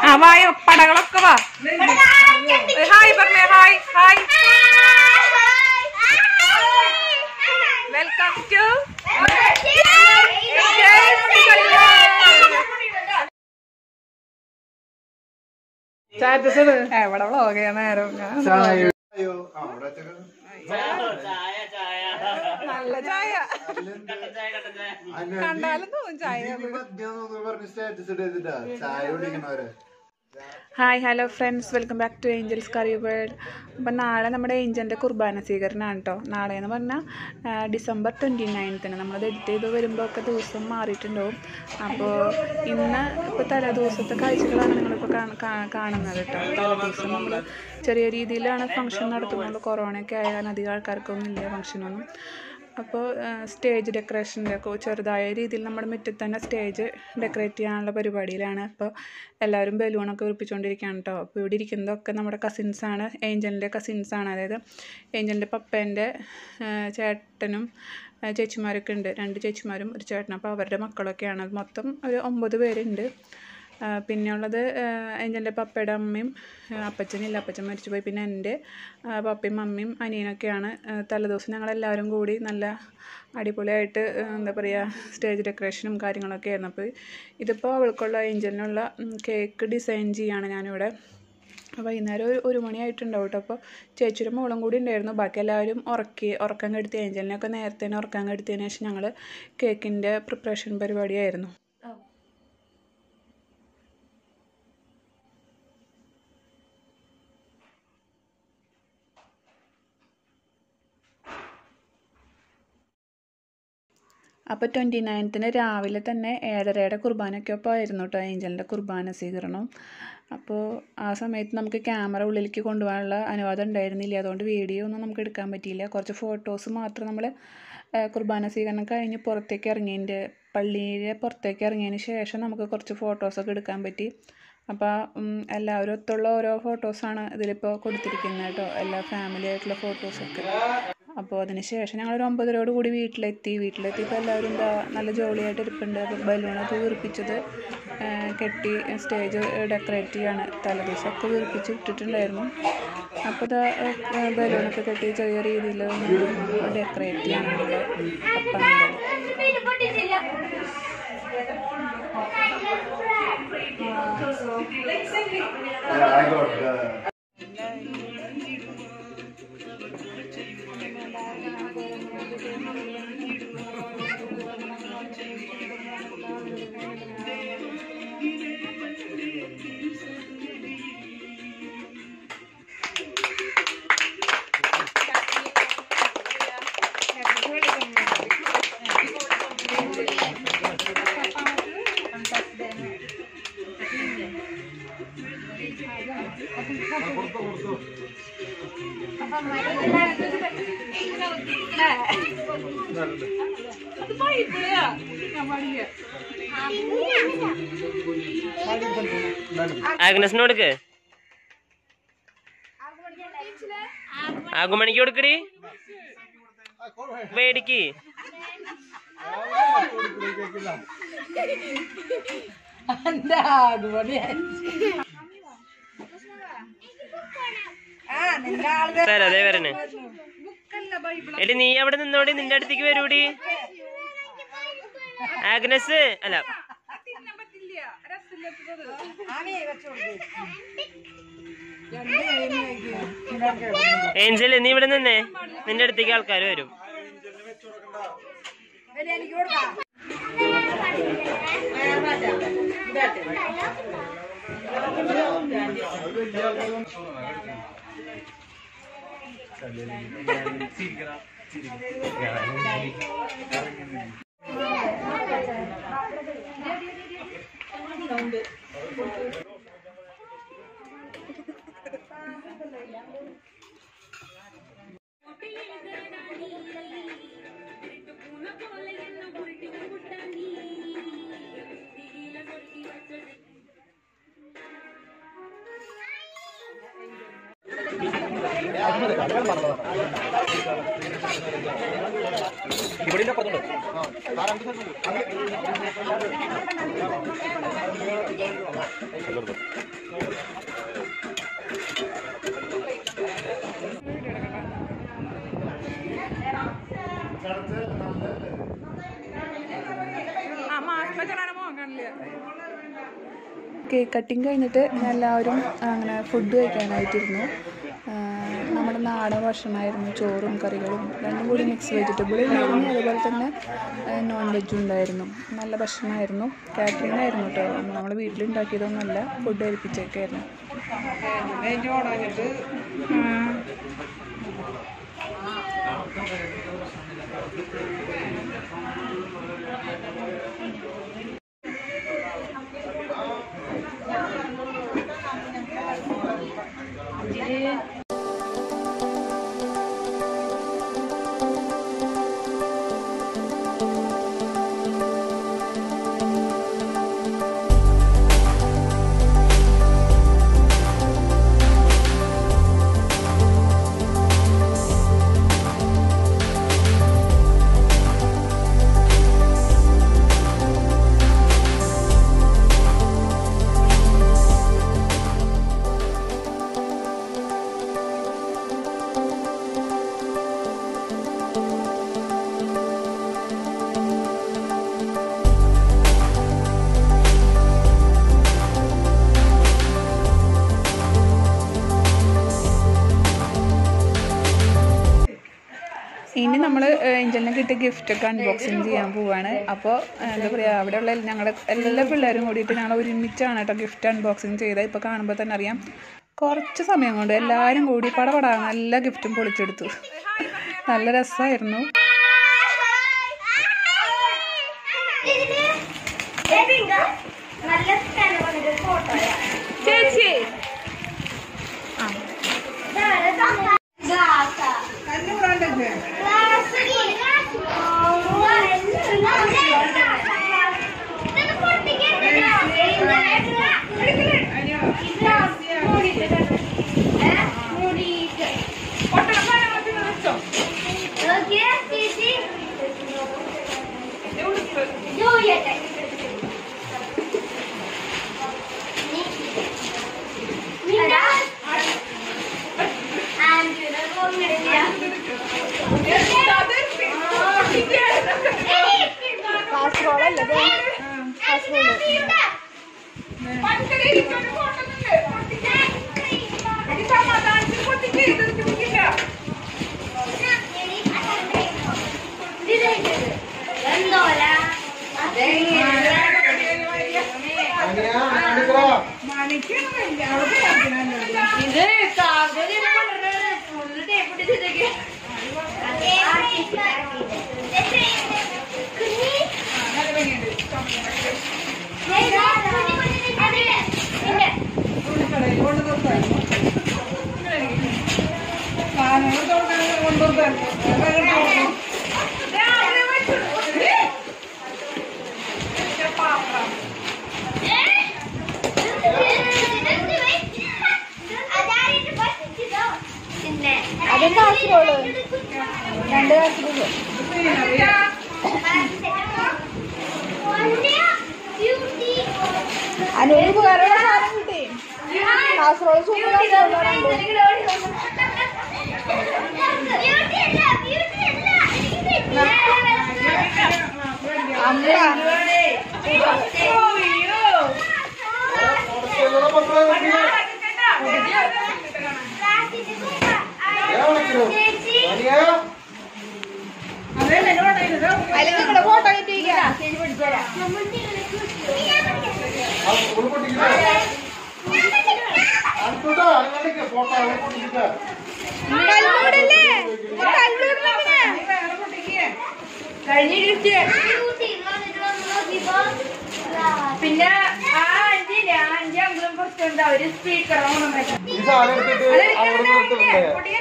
ആ വായോ പടകളൊക്കെ വാ ഹായ് പറഞ്ഞേ ഹായ് ഹായ് വെൽക്കം ടു എവിടെ വ്ളോഗ് ചെയ്യാൻ നേരം ഞാൻ നല്ല ചായ കണ്ടാലും തോന്നും ചായ ചായ കുടിക്കണവരെ hi hello friends welcome back to angels curry world അപ്പം നാളെ നമ്മുടെ ഏഞ്ചലിൻ്റെ കുർബാന സ്വീകരണമാണ് കേട്ടോ നാളെ എന്ന് പറഞ്ഞാൽ ഡിസംബർ ട്വൻറ്റി നയൻത്തിന് നമ്മളത് എഡിറ്റ് ചെയ്ത് വരുമ്പോൾ ഒക്കെ ദിവസം മാറിയിട്ടുണ്ടാവും അപ്പോൾ ഇന്ന് ഇപ്പോൾ തലേ ദിവസത്തെ കാഴ്ചകളാണ് നിങ്ങളിപ്പോൾ കാണ- കാ- കാണുന്നത് കേട്ടോ തലേ ദിവസം നമ്മൾ ചെറിയ രീതിയിലാണ് ഫംഗ്ഷൻ നടത്തുന്നത് കൊറോണയൊക്കെ ആയാൽ അധികം ആൾക്കാർക്കൊന്നും ഇല്ല ഫംഗ്ഷനൊന്നും അപ്പോൾ സ്റ്റേജ് ഡെക്കറേഷൻ്റെ ഒക്കെ ചെറുതായ രീതിയിൽ നമ്മുടെ മുറ്റത്ത് തന്നെ സ്റ്റേജ് ഡെക്കറേറ്റ് ചെയ്യാനുള്ള പരിപാടിയിലാണ് അപ്പോൾ എല്ലാവരും ബലൂണൊക്കെ ഉറപ്പിച്ചുകൊണ്ടിരിക്കുകയാണ് കേട്ടോ അപ്പോൾ ഇവിടെ ഇരിക്കുന്നതൊക്കെ നമ്മുടെ കസിൻസാണ് ഏഞ്ചലിൻ്റെ കസിൻസാണ് അതായത് ഏഞ്ചലിൻ്റെ പപ്പേൻ്റെ ചേട്ടനും ആ, ചേച്ചിമാരൊക്കെ ഉണ്ട് രണ്ട് ചേച്ചിമാരും ഒരു ചേട്ടനും അപ്പോൾ അവരുടെ മക്കളൊക്കെയാണ് അത് മൊത്തം ഒരു ഒമ്പത് പേരുണ്ട് ആ, പിന്നെയുള്ളത് എൻ്റെ പപ്പയുടെ അമ്മയും ആ, അപ്പച്ചനില്ല അപ്പച്ചൻ മരിച്ചുപോയി പിന്നെ എൻ്റെ ആ, പപ്പയും മമ്മിയും അനിയനൊക്കെയാണ് ആ, തലേദിവസം ഞങ്ങളെല്ലാവരും കൂടി നല്ല അടിപൊളിയായിട്ട് ആ, എന്താ പറയുക സ്റ്റേജ് ഡെക്കറേഷനും കാര്യങ്ങളൊക്കെ ആയിരുന്നു അപ്പോൾ ഇതിപ്പോൾ അവൾക്കുള്ള ഏഞ്ചലിനുള്ള ഉം, കേക്ക് ഡിസൈൻ ചെയ്യാണ് ഞാനിവിടെ വൈകുന്നേരം ഒരു ഒരു മണിയായിട്ടുണ്ടാവും കേട്ടോ അപ്പോൾ ചേച്ചിയുടെ മോളും കൂടി ഉണ്ടായിരുന്നു ബാക്കി എല്ലാവരും ഉറക്കി ഉറക്കാൻ കെടുത്തി ഏഞ്ചലിനെയൊക്കെ നേരത്തെ തന്നെ ഉറക്കാൻ കെടുത്തിയതിന് ശേഷം ഞങ്ങൾ കേക്കിൻ്റെ പ്രിപ്പറേഷൻ പരിപാടിയായിരുന്നു അപ്പോൾ ട്വൻറ്റി നയൻത്തിന് രാവിലെ തന്നെ ഏഴരയുടെ കുർബാനയൊക്കെ ഒപ്പം ആയിരുന്നു കേട്ടോ ഏഞ്ചലിൻ്റെ കുർബാന സ്വീകരണം അപ്പോൾ ആ സമയത്ത് നമുക്ക് ക്യാമറ ഉള്ളിലേക്ക് കൊണ്ടുപോകാനുള്ള അനുവാദം ഉണ്ടായിരുന്നില്ല അതുകൊണ്ട് വീഡിയോ ഒന്നും നമുക്ക് എടുക്കാൻ പറ്റിയില്ല കുറച്ച് ഫോട്ടോസ് മാത്രം നമ്മൾ കുർബാന സ്വീകരണം കഴിഞ്ഞ് പുറത്തേക്ക് ഇറങ്ങിയതിൻ്റെ പള്ളിയിലെ പുറത്തേക്ക് ഇറങ്ങിയതിന് ശേഷം നമുക്ക് കുറച്ച് ഫോട്ടോസൊക്കെ എടുക്കാൻ പറ്റി അപ്പോൾ ഉം, എല്ലാവരും ഒത്തുള്ള ഓരോ ഫോട്ടോസാണ് ഇതിലിപ്പോൾ കൊടുത്തിരിക്കുന്നത് കേട്ടോ എല്ലാ ഫാമിലി ആയിട്ടുള്ള ഫോട്ടോസൊക്കെ അപ്പോൾ അതിന് ശേഷം ഞങ്ങളൊരു ഒമ്പതരോട് കൂടി വീട്ടിലെത്തി വീട്ടിലെത്തിയപ്പോൾ എല്ലാവരും എന്താ നല്ല ജോളിയായിട്ട് ഇരിപ്പുണ്ട് അപ്പോൾ ബലൂണൊക്കെ വീർപ്പിച്ചത് ആ, കെട്ടി സ്റ്റേജ് ഡെക്കറേറ്റ് ചെയ്യാണ് തലേദിവസമൊക്കെ വീർപ്പിച്ച് ഇട്ടിട്ടുണ്ടായിരുന്നു അപ്പോൾ ഇതാ ബലൂണൊക്കെ കെട്ടി ചെറിയ രീതിയിൽ ഡെക്കറേറ്റ് ചെയ്യാണ് നമ്മുടെ പപ്പൻ്റെ Yeah, I got the ആഗ്നസിന് കൊടുക്ക് ആകുമണിക്ക് കൊടുക്കടി വേടിക്ക് തരാം അതേ വരണേ എടി നീ അവിടെ നിന്നോടി നിന്റെ അടുത്തേക്ക് വരൂടി ആഗ്നസ് അല്ല ഏഞ്ചൽ നീ ഇവിടെ നിന്നേ നിന്റെ അടുത്തേക്ക് ആൾക്കാർ വരും കേക്ക് കട്ടിങ് കഴിഞ്ഞിട്ട് എല്ലാവരും അങ്ങനെ ഫുഡ് കഴിക്കാനായിട്ടിരുന്നു ആ, നമ്മുടെ നാടൻ ഭക്ഷണമായിരുന്നു ചോറും കറികളും രണ്ടും കൂടി മിക്സ് വെജിറ്റബിൾ ഉണ്ടായിരുന്നു അതുപോലെ തന്നെ നോൺ വെജും ഉണ്ടായിരുന്നു നല്ല ഭക്ഷണമായിരുന്നു കാറ്ററിംഗ് ആയിരുന്നു കേട്ടോ നമ്മൾ വീട്ടിലുണ്ടാക്കിയതൊന്നുമല്ല ഫുഡ് ഏൽപ്പിച്ചേക്കായിരുന്നു ഇനി നമ്മൾ ഏഞ്ചലിനെ കിട്ടിയ ഗിഫ്റ്റൊക്കെ അൺബോക്സിങ് ചെയ്യാൻ പോവാണ് അപ്പോൾ എന്താ പറയുക അവിടെയുള്ള ഞങ്ങളുടെ എല്ലാ പിള്ളേരും കൂടിയിട്ട് ഞങ്ങൾ ഒരുമിച്ചാണ് കേട്ടോ ഗിഫ്റ്റ് അൺബോക്സിങ് ചെയ്തത് ഇപ്പോൾ കാണുമ്പോൾ തന്നെ അറിയാം കുറച്ച് സമയം കൊണ്ട് എല്ലാവരും കൂടി പടപടാണ് എല്ലാ ഗിഫ്റ്റും പൊളിച്ചെടുത്തു നല്ല രസമായിരുന്നു നല്ല സ്കാനർ വന്നിട്ട് ഫോട്ടോയാ ചേച്ചി എന്തോല ഇത് കാവ്യ ഫുള്ള് ടേപ്പിട്ടിട്ടൊക്കെ അതും കാസർഗോഡ് രണ്ട് കാസർഗോഡ് അനുവിന് ഉപകാരമുള്ള സാധനം കിട്ടി കാസർഗോഡ് സൂപ്പർ കാസർഗോഡ് അതിൽ നിങ്ങളുടെ ഫോട്ടോ കിട്ടിയിരിക്കാം കല്ലൂടല്ലേ കല്ലൂരിനെ കഴിഞ്ഞ ഗിഫ്റ്റ് പിന്നെ ആ അഞ്ചില്ല അഞ്ച് അമ്പലം പുറത്തുണ്ട് അവര് സ്പീക്കർ ഈ സാധനം എടുത്തിട്ട് അവിടെ നിർത്തുന്നില്ലേ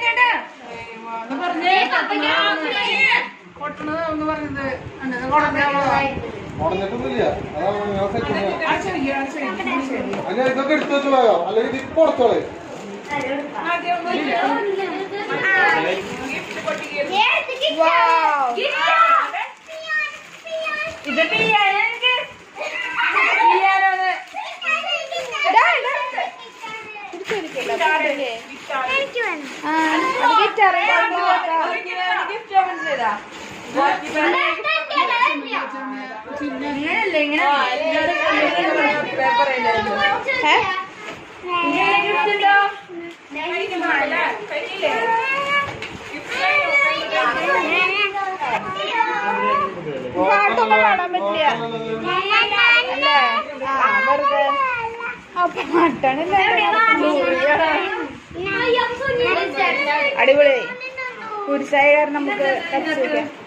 മുടഞ്ഞിട്ടൊന്നുമില്ല അതാണ് ഞാൻ സെറ്റ് അല്ല ഇതൊക്കെ എടുത്തു വെച്ചോളായോ അല്ലെങ്കിൽ ഇത് ഇപ്പൊ കൊടുത്തോളെ ഇത് പിയാനോ എനിക്ക് പിയാനോന്ന് ഇങ്ങനല്ലേ ഇങ്ങനെ ഇങ്ങനെ ഗിഫ്റ്റ് ഉണ്ടോ പാട്ടൊന്നും പാടാൻ പറ്റില്ല അല്ലേ ആ വെറുതെ ആ പാട്ടാണല്ലേ അടിപൊളി കുരിശായ കാരണം നമുക്ക് കച്ചു വെക്കാം